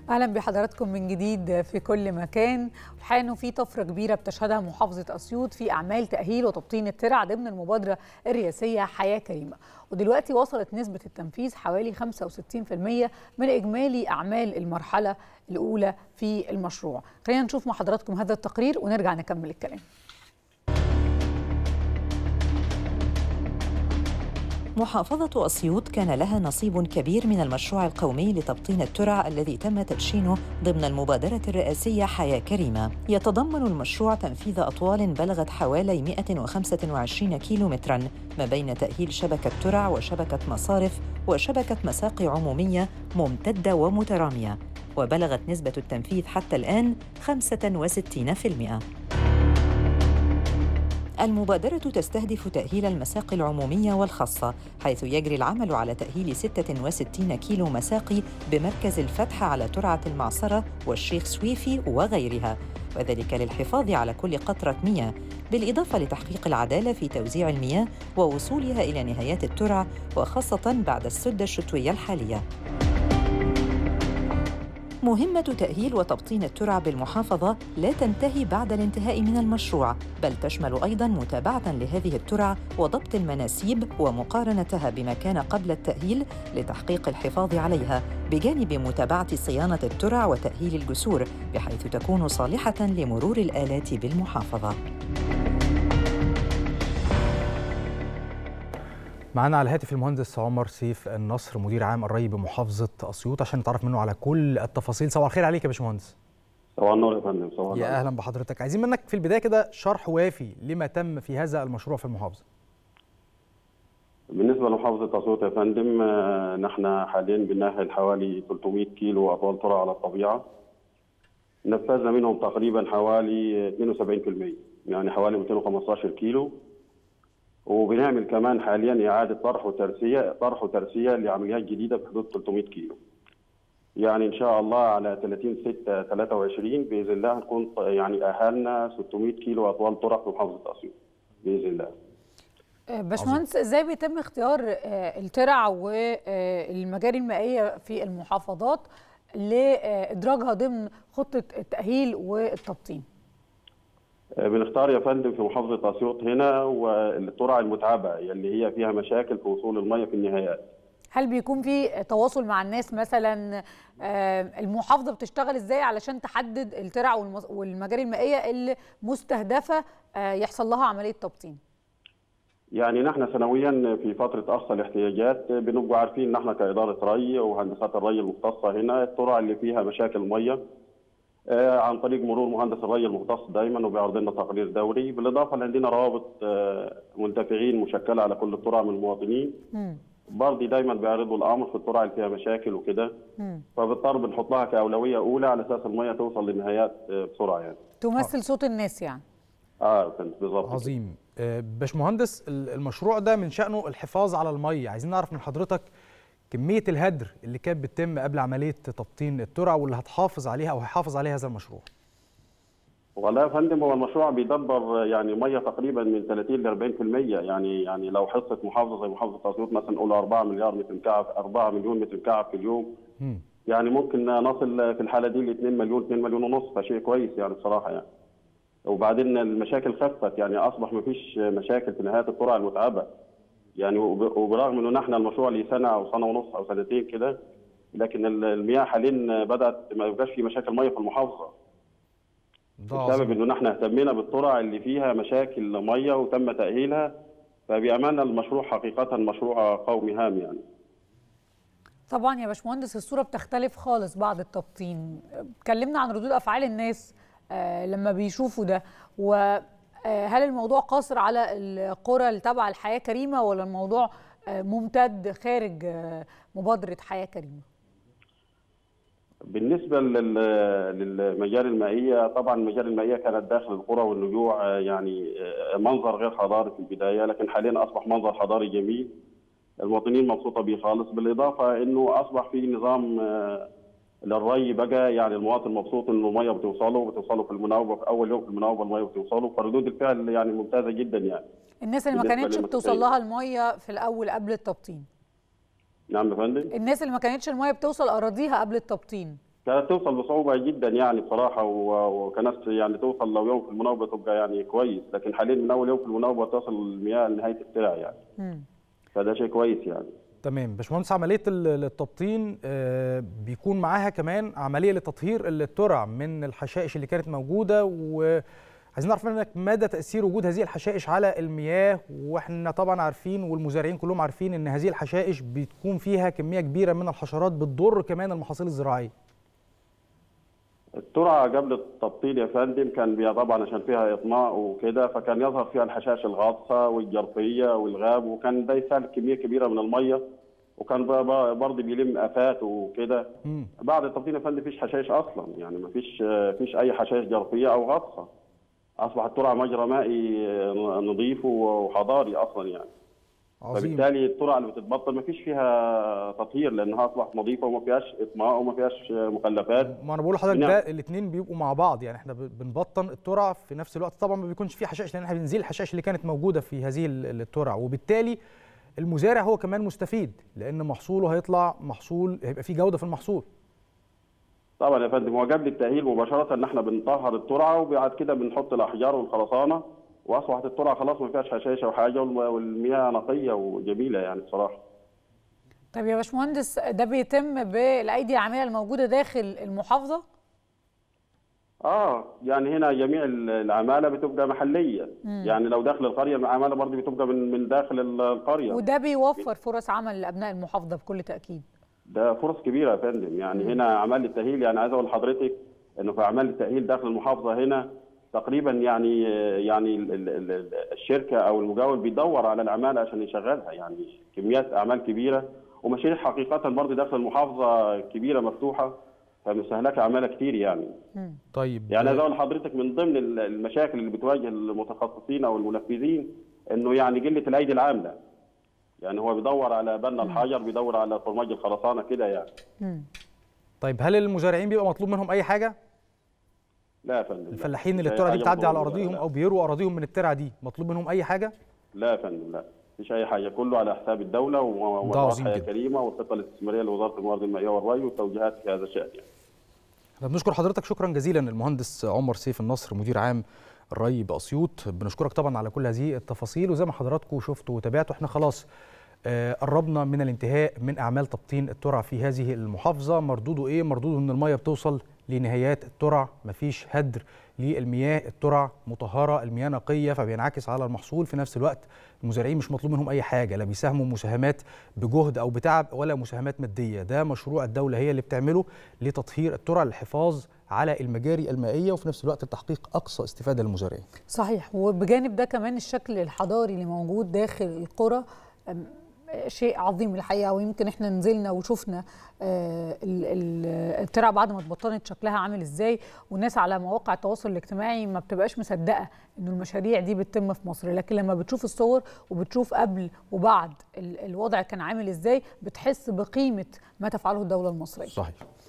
اهلا بحضراتكم من جديد في كل مكان الحقيقه انه في طفره كبيره بتشهدها محافظه اسيوط في اعمال تاهيل وتبطين الترع ضمن المبادره الرئاسيه حياه كريمه ودلوقتي وصلت نسبه التنفيذ حوالي 65% من اجمالي اعمال المرحله الاولى في المشروع خلينا نشوف مع حضراتكم هذا التقرير ونرجع نكمل الكلام محافظة أسيوط كان لها نصيب كبير من المشروع القومي لتبطين الترع الذي تم تدشينه ضمن المبادرة الرئاسية حياة كريمة يتضمن المشروع تنفيذ أطوال بلغت حوالي 125 كيلومتراً ما بين تأهيل شبكة ترع وشبكة مصارف وشبكة مساقي عمومية ممتدة ومترامية وبلغت نسبة التنفيذ حتى الآن 65%. المبادرة تستهدف تأهيل المساقي العمومية والخاصة حيث يجري العمل على تأهيل 66 كيلو مساقي بمركز الفتح على ترعة المعصرة والشيخ سويفي وغيرها وذلك للحفاظ على كل قطرة مياه بالإضافة لتحقيق العدالة في توزيع المياه ووصولها إلى نهايات الترع وخاصة بعد السدة الشتوية الحالية مهمة تأهيل وتبطين الترع بالمحافظة لا تنتهي بعد الانتهاء من المشروع، بل تشمل أيضاً متابعة لهذه الترع وضبط المناسيب ومقارنتها بما كان قبل التأهيل لتحقيق الحفاظ عليها، بجانب متابعة صيانة الترع وتأهيل الجسور، بحيث تكون صالحة لمرور الآلات بالمحافظة. معانا على الهاتف المهندس عمر سيف النصر مدير عام الري بمحافظه اسيوط عشان نتعرف منه على كل التفاصيل صباح الخير عليك يا باشمهندس صباح النور يا فندم صباح النور يا اهلا بحضرتك عايزين منك في البدايه كده شرح وافي لما تم في هذا المشروع في المحافظه بالنسبه لمحافظه اسيوط يا فندم نحن حاليا بنأهل حوالي 300 كيلو اطوال ترع على الطبيعه نفذنا منهم تقريبا حوالي 72% يعني حوالي 215 كيلو وبنعمل كمان حاليا اعاده طرح وترسيه طرح وترسيه لعمليات جديده بحدود 300 كيلو. يعني ان شاء الله على 30 6 23 باذن الله نكون يعني اهلنا 600 كيلو اطوال طرق في محافظه اسيوط باذن الله. باشمهندس ازاي بيتم اختيار الترع والمجاري المائيه في المحافظات لادراجها ضمن خطه التاهيل والتبطين؟ بنختار يا فندم في محافظة أسيوط هنا والترع المتعبة اللي هي فيها مشاكل في وصول المية في النهايات هل بيكون في تواصل مع الناس مثلا المحافظة بتشتغل ازاي علشان تحدد الترع والمجاري المائية اللي مستهدفة يحصل لها عملية تبطين؟ يعني نحن سنويا في فترة أقصى الاحتياجات بنبقى عارفين نحن كإدارة ري وهندسات الري المختصة هنا الترع اللي فيها مشاكل مية عن طريق مرور مهندس الري المختص دائما وبيعرض لنا تقرير دوري بالاضافه ان عندنا روابط منتفعين مشكله على كل الترع من المواطنين برضه دايما بيعرضوا الامر في الترع اللي فيها مشاكل وكده فبالضطر بنحط لها كاولويه اولى على اساس الميه توصل للنهايات بسرعه يعني تمثل صوت الناس يعني اه بالظبط عظيم باشمهندس المشروع ده من شانه الحفاظ على الميه عايزين نعرف من حضرتك كميه الهدر اللي كانت بتتم قبل عمليه تبطين الترع واللي هتحافظ عليها او هيحافظ عليها هذا المشروع والله يا فندم هو المشروع بيدبر يعني ميه تقريبا من 30 ل 40% يعني يعني لو حصه محافظه زي محافظه اسيوط مثلا نقول 4 مليار متر مكعب 4 مليون متر مكعب في اليوم م. يعني ممكن نصل في الحاله دي ل 2 مليون 2 مليون ونص فشيء كويس يعني بصراحه يعني وبعدين المشاكل خفت يعني اصبح ما فيش مشاكل في نهايه الترع المتعبه يعني وبرغم انه نحن المشروع لي سنه او سنه ونص او سنتين كده لكن المياه حاليا بدات ما يبقاش في مشاكل ميه في المحافظه بسبب انه نحن اهتمينا بالترع اللي فيها مشاكل ميه وتم تاهيلها فبامانه المشروع حقيقه مشروع قومي هام يعني طبعا يا باشمهندس الصوره بتختلف خالص بعد التبطين اتكلمنا عن ردود افعال الناس لما بيشوفوا ده و هل الموضوع قاصر على القرى اللي تبع الحياه كريمه ولا الموضوع ممتد خارج مبادره حياه كريمه؟ بالنسبه للمجال المائيه طبعا المجال المائيه كانت داخل القرى والنجوع يعني منظر غير حضاري في البدايه لكن حاليا اصبح منظر حضاري جميل المواطنين مبسوطه بيه خالص بالاضافه انه اصبح في نظام للري بقى يعني المواطن مبسوط انه الميه بتوصله بتوصله في المناوبه في اول يوم في المناوبه الميه بتوصله فردود الفعل يعني ممتازه جدا يعني الناس اللي ما كانتش بتوصل لها الميه في الاول قبل التبطين نعم يا فندم الناس اللي ما كانتش الميه بتوصل اراضيها قبل التبطين كانت توصل بصعوبه جدا يعني بصراحه و- وكانت يعني توصل لو يوم في المناوبه تبقى يعني كويس لكن حاليا من اول يوم في المناوبه توصل المياه لنهايه الترع يعني مم. فده شيء كويس يعني تمام باشمهندس عمليه ال- التبطين آه، بيكون معاها كمان عمليه لتطهير الترع من الحشائش اللي كانت موجوده وعايزين نعرف منك مدى تاثير وجود هذه الحشائش على المياه واحنا طبعا عارفين والمزارعين كلهم عارفين ان هذه الحشائش بتكون فيها كميه كبيره من الحشرات بتضر كمان المحاصيل الزراعيه الترعه قبل التبطيل يا فندم كان بيها طبعا عشان فيها اطماء وكده فكان يظهر فيها الحشائش الغاطسه والجرفيه والغاب وكان ده يستهلك كميه كبيره من الميه وكان ب- ب- برضه بيلم افات وكده مم. بعد التبطين يا فندم مفيش حشائش اصلا يعني مفيش مفيش اي حشائش جرفيه او غاطسه اصبح الترعه مجرى مائي نظيف وحضاري اصلا يعني عظيم فبالتالي الترعه اللي بتتبطل مفيش فيها تطهير لانها اصبحت نظيفه وما فيهاش اطماء وما فيهاش مخلفات ما انا بقول لحضرتك نعم. ده الاثنين بيبقوا مع بعض يعني احنا ب- بنبطن الترع في نفس الوقت طبعا ما بيكونش فيه حشائش لان احنا بنزيل الحشائش اللي كانت موجوده في هذه ال- الترع وبالتالي المزارع هو كمان مستفيد لان محصوله هيطلع محصول هيبقى فيه جوده في المحصول طبعا يا فندم هو قبل التاهيل مباشره ان احنا بنطهر الترعه وبعد كده بنحط الاحجار والخرسانه واصبحت الترعه خلاص ما فيهاش حشائش او حاجه والم- والمياه نقيه وجميله يعني بصراحه طب يا باشمهندس ده بيتم بالايدي العامله الموجوده داخل المحافظه اه يعني هنا جميع ال- العماله بتبقى محليه يعني لو داخل القريه العماله برضه بتبقى من من داخل ال- القريه وده بيوفر فرص عمل لابناء المحافظه بكل تاكيد ده فرص كبيره يا فندم يعني هنا اعمال التاهيل يعني عايز اقول لحضرتك انه في اعمال التاهيل داخل المحافظه هنا تقريبا يعني يعني ال- ال- ال- الشركه او المجاور بيدور على العماله عشان يشغلها يعني كميات اعمال كبيره ومشاريع حقيقه برضه داخل المحافظه كبيره مفتوحه فمستهلكه عماله كتير يعني طيب يعني عايز اقول لحضرتك من ضمن ال- المشاكل اللي بتواجه المتخصصين او المنفذين انه يعني قله الايدي العامله يعني هو بيدور على بنا الحجر بيدور على فرماج الخرسانه كده يعني طيب هل المزارعين بيبقى مطلوب منهم اي حاجه لا يا فندم لا. الفلاحين اللي مفيش الترعه أي دي حاجة بتعدي على مطلوبة. اراضيهم لا. او بيروا اراضيهم من الترعه دي مطلوب منهم اي حاجه لا يا فندم لا مفيش اي حاجه كله على حساب الدوله ومبادرات عظيم حياه جدا. كريمه والخطه الاستثماريه لوزاره الموارد المائيه والري والتوجيهات في هذا الشان يعني. احنا بنشكر حضرتك شكرا جزيلا المهندس عمر سيف النصر مدير عام الري باسيوط بنشكرك طبعا على كل هذه التفاصيل وزي ما حضراتكم شفتوا وتابعتوا احنا خلاص آه، قربنا من الانتهاء من اعمال تبطين الترع في هذه المحافظه مردوده ايه مردوده ان الميه بتوصل لنهايات الترع مفيش هدر للمياه الترع مطهره المياه نقيه فبينعكس على المحصول في نفس الوقت المزارعين مش مطلوب منهم اي حاجه لا بيساهموا مساهمات بجهد او بتعب ولا مساهمات ماديه ده مشروع الدوله هي اللي بتعمله لتطهير الترع للحفاظ على المجاري المائيه وفي نفس الوقت تحقيق اقصى استفاده للمزارعين صحيح وبجانب ده كمان الشكل الحضاري اللي موجود داخل القرى أم، شيء عظيم الحقيقه ويمكن احنا نزلنا وشفنا آه، ال- ال- الترع بعد ما اتبطنت شكلها عامل ازاي والناس على مواقع التواصل الاجتماعي ما بتبقاش مصدقه انه المشاريع دي بتتم في مصر لكن لما بتشوف الصور وبتشوف قبل وبعد ال- الوضع كان عامل ازاي بتحس بقيمه ما تفعله الدوله المصريه صحيح